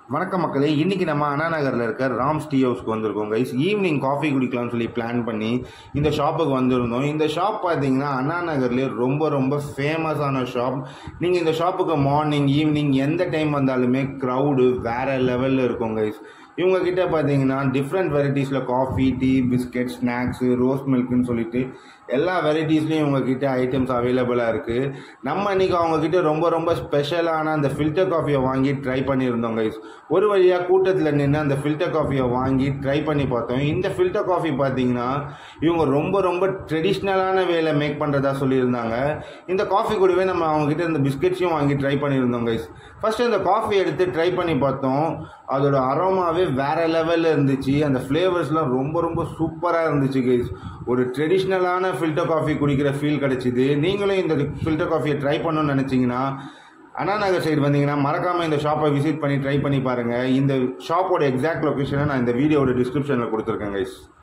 வணக்கம் மக்களே இன்னைக்கு நம்ம அண்ணா நகரில் இருக்க ராம்ஸ் டீ ஹவுஸ்க்கு வந்திருக்கோம் கைஸ் ஈவினிங் காஃபி குடிக்கலாம்னு சொல்லி பிளான் பண்ணி இந்த ஷாப்புக்கு வந்திருந்தோம் இந்த ஷாப் பார்த்தீங்கன்னா அண்ணா நகர்லேயே ரொம்ப ரொம்ப ஃபேமஸான ஷாப் நீங்கள் இந்த ஷாப்புக்கு மார்னிங் ஈவினிங் எந்த டைம் வந்தாலுமே க்ரௌடு வேறு லெவலில் இருக்கும் கைஸ் இவங்க கிட்ட பார்த்தீங்கன்னா டிஃப்ரெண்ட் வெரைட்டிஸில் coffee tea biscuit snacks rose மில்க்னு சொல்லிட்டு எல்லா வெரைட்டிஸ்லையும் இவங்க கிட்ட ஐட்டம்ஸ் அவைலபிளாக இருக்குது நம்ம இன்னைக்கு அவங்க கிட்ட ரொம்ப ரொம்ப ஸ்பெஷலான அந்த ஃபில்டர் காஃபியை வாங்கி ட்ரை பண்ணியிருந்தோம் கைஸ் ஒரு வழியாக கூட்டத்தில் நின்று அந்த ஃபில்டர் காஃபியை வாங்கி ட்ரை பண்ணி பார்த்தோம் இந்த ஃபில்டர் காஃபி பார்த்தீங்கன்னா இவங்க ரொம்ப ரொம்ப ட்ரெடிஷ்னலான வேலை மேக் பண்ணுறதா சொல்லியிருந்தாங்க இந்த காஃபி கூடவே நம்ம அவங்க கிட்ட இந்த பிஸ்கெட்ஸையும் வாங்கி ட்ரை பண்ணியிருந்தோம் கைஸ் ஃபர்ஸ்ட் இந்த காஃபி எடுத்து ட்ரை பண்ணி பார்த்தோம் அதோட அரோமாவே வேற லெவலில் இருந்துச்சு அந்த ஃப்ளேவர்ஸ்லாம் ரொம்ப ரொம்ப சூப்பராக இருந்துச்சு கைஸ் ஒரு ட்ரெடிஷ்னலான ஃபில்டர் காஃபி குடிக்கிற ஃபீல் கிடைச்சிது நீங்களும் இந்த ஃபில்டர் காஃபியை ட்ரை பண்ணணும்னு நினச்சிங்கன்னா அண்ணா நகர் சைடு வந்தீங்கன்னா மறக்காமல் இந்த ஷாப்பை விசிட் பண்ணி ட்ரை பண்ணி பாருங்கள் இந்த ஷாப்போட எக்ஸாக்ட் லொக்கேஷனை நான் இந்த வீடியோட டிஸ்கிரிப்ஷனில் கொடுத்துருக்கேன் கைஸ்